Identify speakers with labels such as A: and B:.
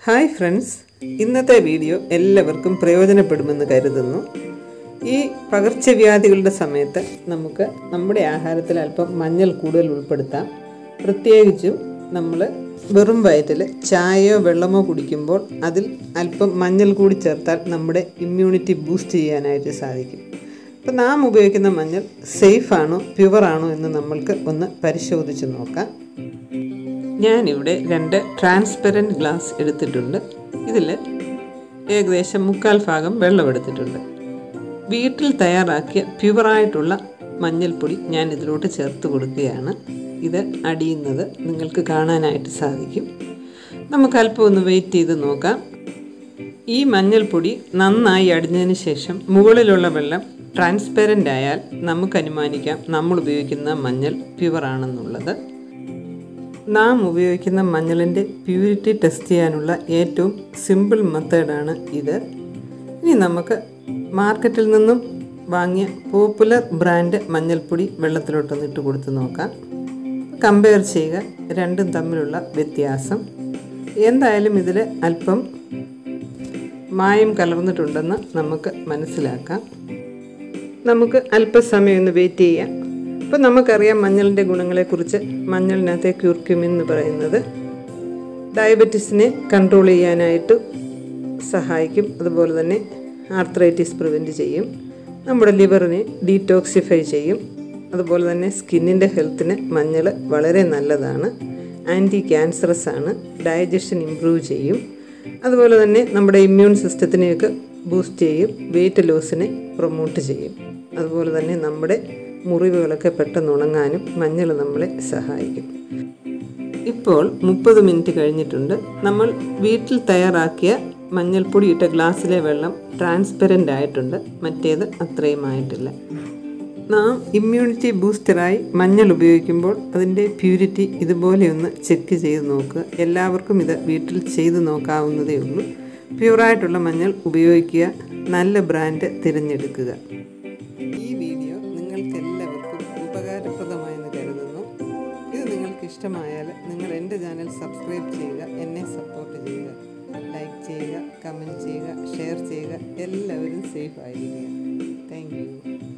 A: hi friends ഇന്നത്തെ video എല്ലാവർക്കും പ്രയോജനപ്പെടുമെന്ന് കരുതുന്നു ഈ പകർച്ചവ്യാധികളുടെ സമയത്ത് നമുക്ക് നമ്മുടെ ആഹാരത്തിൽ അല്പം മഞ്ഞൾ കൂടുതൽ ഉൾപ്പെടുത്താം പ്രത്യേകിച്ചും നമ്മൾ വെറും വയറ്റിൽ ചായയോ വെള്ളമോ കുടിക്കുമ്പോൾ അതിൽ അല്പം മഞ്ഞൾ കൂടി ചേർത്താൽ നമ്മുടെ ഇമ്മ്യൂണിറ്റി ബൂസ്റ്റ് ചെയ്യാനായിട്ട് സാധിക്കും അപ്പം നാം ഉപയോഗിക്കുന്ന മഞ്ഞൾ സേഫ് ആണോ പ്യുവർ ആണോ എന്ന് നമ്മൾക്ക് ഒന്ന് പരിശോധിച്ച് നോക്കാം ഞാനിവിടെ രണ്ട് ട്രാൻസ്പെറൻറ്റ് ഗ്ലാസ് എടുത്തിട്ടുണ്ട് ഇതിൽ ഏകദേശം മുക്കാൽ ഭാഗം വെള്ളം എടുത്തിട്ടുണ്ട് വീട്ടിൽ തയ്യാറാക്കിയ പ്യുവറായിട്ടുള്ള മഞ്ഞൾപ്പൊടി ഞാൻ ഇതിലോട്ട് ചേർത്ത് കൊടുക്കുകയാണ് ഇത് അടിയുന്നത് നിങ്ങൾക്ക് കാണാനായിട്ട് സാധിക്കും നമുക്ക് അല്പം ഒന്ന് വെയിറ്റ് ചെയ്ത് നോക്കാം ഈ മഞ്ഞൾപ്പൊടി നന്നായി അടിഞ്ഞതിന് ശേഷം മുകളിലുള്ള വെള്ളം ട്രാൻസ്പെറൻ്റ് ആയാൽ നമുക്ക് അനുമാനിക്കാം നമ്മൾ ഉപയോഗിക്കുന്ന മഞ്ഞൾ പ്യുവർ ആണെന്നുള്ളത് നാം ഉപയോഗിക്കുന്ന മഞ്ഞളിൻ്റെ പ്യൂരിറ്റി ടെസ്റ്റ് ചെയ്യാനുള്ള ഏറ്റവും സിമ്പിൾ മെത്തേഡാണ് ഇത് ഇനി നമുക്ക് മാർക്കറ്റിൽ നിന്നും വാങ്ങിയ പോപ്പുലർ ബ്രാൻഡ് മഞ്ഞൾപ്പൊടി വെള്ളത്തിലോട്ടൊന്ന് ഇട്ട് കൊടുത്ത് നോക്കാം കമ്പയർ ചെയ്യുക രണ്ടും തമ്മിലുള്ള വ്യത്യാസം എന്തായാലും ഇതിൽ അല്പം മായം കലർന്നിട്ടുണ്ടെന്ന് നമുക്ക് മനസ്സിലാക്കാം നമുക്ക് അല്പസമയം ഒന്ന് വെയിറ്റ് ചെയ്യാം ഇപ്പോൾ നമുക്കറിയാം മഞ്ഞളിൻ്റെ ഗുണങ്ങളെക്കുറിച്ച് മഞ്ഞളിനകത്തെ ക്യൂർക്യുമിൻ എന്ന് പറയുന്നത് ഡയബറ്റീസിനെ കൺട്രോൾ ചെയ്യാനായിട്ട് സഹായിക്കും അതുപോലെ തന്നെ ആർത്രൈറ്റിസ് പ്രിവെൻറ്റ് ചെയ്യും നമ്മുടെ ലിവറിനെ ഡീറ്റോക്സിഫൈ ചെയ്യും അതുപോലെ തന്നെ സ്കിന്നിൻ്റെ ഹെൽത്തിന് മഞ്ഞൾ വളരെ നല്ലതാണ് ആൻറ്റി ക്യാൻസറസ് ആണ് ഡൈജഷൻ ഇമ്പ്രൂവ് ചെയ്യും അതുപോലെ തന്നെ നമ്മുടെ ഇമ്മ്യൂൺ സിസ്റ്റത്തിനെയൊക്കെ ബൂസ്റ്റ് ചെയ്യും വെയിറ്റ് ലോസിനെ പ്രൊമോട്ട് ചെയ്യും അതുപോലെ തന്നെ നമ്മുടെ മുറിവുകളൊക്കെ പെട്ടെന്ന് ഉണങ്ങാനും മഞ്ഞൾ നമ്മളെ സഹായിക്കും ഇപ്പോൾ മുപ്പത് മിനിറ്റ് കഴിഞ്ഞിട്ടുണ്ട് നമ്മൾ വീട്ടിൽ തയ്യാറാക്കിയ മഞ്ഞൾപ്പൊടി ഇട്ട ഗ്ലാസ്സിലെ വെള്ളം ട്രാൻസ്പെറൻ്റ് ആയിട്ടുണ്ട് മറ്റേത് അത്രയും ആയിട്ടില്ല നാം ഇമ്മ്യൂണിറ്റി ബൂസ്റ്ററായി മഞ്ഞൾ ഉപയോഗിക്കുമ്പോൾ അതിൻ്റെ പ്യൂരിറ്റി ഇതുപോലെ ഒന്ന് ചെക്ക് ചെയ്ത് നോക്കുക എല്ലാവർക്കും ഇത് വീട്ടിൽ ചെയ്ത് നോക്കാവുന്നതേ ഉള്ളൂ പ്യൂറായിട്ടുള്ള മഞ്ഞൾ ഉപയോഗിക്കുക നല്ല ബ്രാൻഡ് തിരഞ്ഞെടുക്കുക ഈ വീഡിയോ നിങ്ങൾക്ക് എല്ലാവർക്കും ഉപകാരപ്രദമായെന്ന് കരുതുന്നു ഇത് നിങ്ങൾക്ക് ഇഷ്ടമായാൽ നിങ്ങൾ എൻ്റെ ചാനൽ സബ്സ്ക്രൈബ് ചെയ്യുക എന്നെ സപ്പോർട്ട് ചെയ്യുക ലൈക്ക് ചെയ്യുക കമൻറ്റ് ചെയ്യുക ഷെയർ ചെയ്യുക എല്ലാവരും സേഫ് ആയിരിക്കുക താങ്ക് യു